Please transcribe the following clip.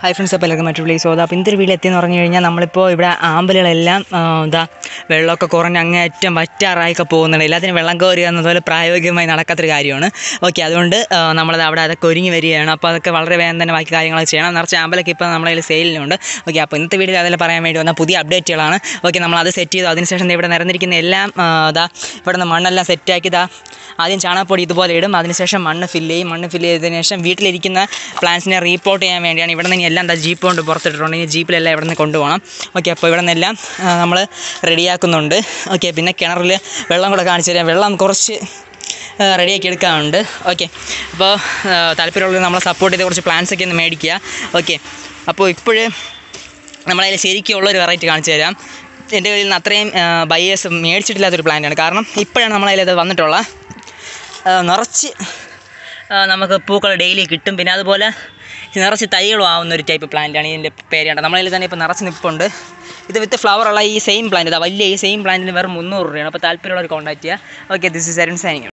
hi friends അപ്പോൾ എല്ലാവർക്കും മറ്റു പ്ലേസ് അപ്പോൾ ഇന്നത്തെ വീട്ടിൽ എത്തിയെന്ന് പറഞ്ഞു കഴിഞ്ഞാൽ നമ്മളിപ്പോൾ ഇവിടെ ആമ്പലുകളെല്ലാം ആ, എന്താ വെള്ളമൊക്കെ കുറഞ്ഞ് അങ്ങേയറ്റം വറ്റാറായൊക്കെ പോകുന്നുണ്ട് എല്ലാത്തിനും വെള്ളം കോരുക എന്നതുപോലെ പ്രായോഗികമായി നടക്കാത്തൊരു കാര്യമാണ് ഓക്കെ അതുകൊണ്ട് ആ, നമ്മളത് അവിടെ അതൊക്കെ ഒരുങ്ങി വരികയാണ് അപ്പോൾ അതൊക്കെ വളരെ വേഗം തന്നെ ബാക്കി കാര്യങ്ങളൊക്കെ ചെയ്യണം നിറച്ച് ആമ്പലൊക്കെ ഇപ്പോൾ നമ്മുടെ കയ്യിൽ സെയിലിനുണ്ട് ഓക്കെ അപ്പോൾ ഇന്നത്തെ വീഡിയോ അതെല്ലാം പറയാൻ വേണ്ടി വന്ന പുതിയ അപ്ഡേറ്റുകളാണ് ഓക്കെ നമ്മളത് സെറ്റ് ചെയ്തു അതിനുശേഷം ദേ ഇവിടെ നിരന്നിരിക്കുന്ന എല്ലാം ആ, ഇതാ ഇവിടെ നിന്ന് മണ്ണെല്ലാം സെറ്റാക്കി ഇതാ ആദ്യം ചാണകപ്പൊടി ഇതുപോലെ ഇടും അതിനുശേഷം മണ്ണ് ഫില്ല് ചെയ്യും മണ്ണ് ഫില്ല് ചെയ്തതിന് ശേഷം വീട്ടിലിരിക്കുന്ന പ്ലാന്റ്സിനെ റീപോർട്ട് ചെയ്യാൻ വേണ്ടിയാണ് ഇവിടെ നിന്ന് ഇനി എല്ലാം എന്താ ജീപ്പ് കൊണ്ട് പുറത്തിട്ടിട്ടുണ്ട് ഇനി ജീപ്പിലെല്ലാം ഇവിടെ നിന്ന് കൊണ്ടുപോകണം ഓക്കെ അപ്പോൾ ഇവിടെ നിന്നെല്ലാം നമ്മൾ റെഡിയാക്കുന്നുണ്ട് ഓക്കെ പിന്നെ കിണറിൽ വെള്ളം കൂടെ കാണിച്ചു തരാം വെള്ളം കുറച്ച് റെഡിയാക്കി എടുക്കാനുണ്ട് ഓക്കെ അപ്പോൾ താല്പര്യമുള്ളത് നമ്മളെ സപ്പോർട്ട് ചെയ്ത് കുറച്ച് പ്ലാൻസ് ഒക്കെ ഒന്ന് മേടിക്കുക ഓക്കെ അപ്പോൾ ഇപ്പോഴ് നമ്മളതിൽ ശരിക്കും ഉള്ളൊരു വെറൈറ്റി കാണിച്ചു തരാം എൻ്റെ കയ്യിൽ നിന്ന് അത്രയും ബയേഴ്സ് മേടിച്ചിട്ടില്ലാത്തൊരു പ്ലാന്റാണ് കാരണം ഇപ്പോഴാണ് നമ്മളതിലത് വന്നിട്ടുള്ള ആ, നിറച്ച് ആ, നമുക്ക് പൂക്കൾ ഡെയിലി കിട്ടും പിന്നെ അതുപോലെ നിറച്ച് തൈകളും ആവുന്ന ഒരു ടൈപ്പ് പ്ലാന്റാണ് ഇതിൻ്റെ പേരാണ് നമ്മളതിൽ തന്നെ ഇപ്പോൾ നിറച്ച് നിൽപ്പുണ്ട് ഇത് വിത്ത് ഫ്ലവർ ഉള്ള ഈ സെയിം പ്ലാന്റ് ഇതാ വലിയ ഈ സെയിം പ്ലാന്റിന് വെറും മുന്നൂറ് രൂപയാണ് അപ്പോൾ താല്പര്യമുള്ളവർ കോൺടാക്ട് ചെയ്യുക okay this is Arun signing